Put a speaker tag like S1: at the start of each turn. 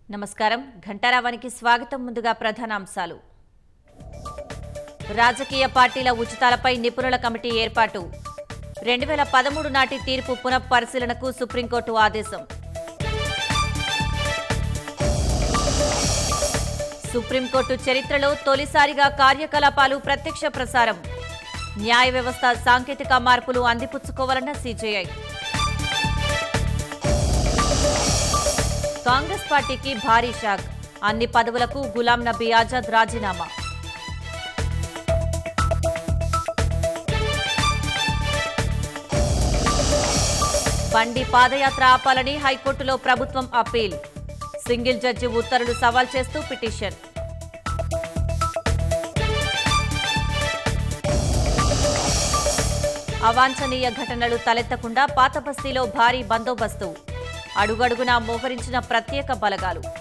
S1: నమస్కారం ఘంటారావానికి స్వాగతం ముందుగా ప్రధానాంశాలు రాజకీయ పార్టీల ఉచితాలపై నిపుణుల కమిటీ ఏర్పాటు రెండు వేల పదమూడు నాటి తీర్పు పునఃపరిశీలనకు సుప్రీంకోర్టు ఆదేశం సుప్రీంకోర్టు చరిత్రలో తొలిసారిగా కార్యకలాపాలు ప్రత్యక్ష ప్రసారం న్యాయ వ్యవస్థ సాంకేతిక మార్పులు అందిపుచ్చుకోవాలన్న సీజేఐ కాంగ్రెస్ పార్టీకి భారీ షాక్ అన్ని పదవులకు గులాం నబీ ఆజాద్ రాజీనామా బండి పాదయాత్ర ఆపాలని హైకోర్టులో ప్రభుత్వం అప్పీల్ సింగిల్ జడ్జి ఉత్తర్వులు సవాల్ చేస్తూ పిటిషన్ అవాంఛనీయ ఘటనలు తలెత్తకుండా పాత బస్తీలో భారీ బందోబస్తు అడుగడుగునా మోహరించిన ప్రత్యేక బలగాలు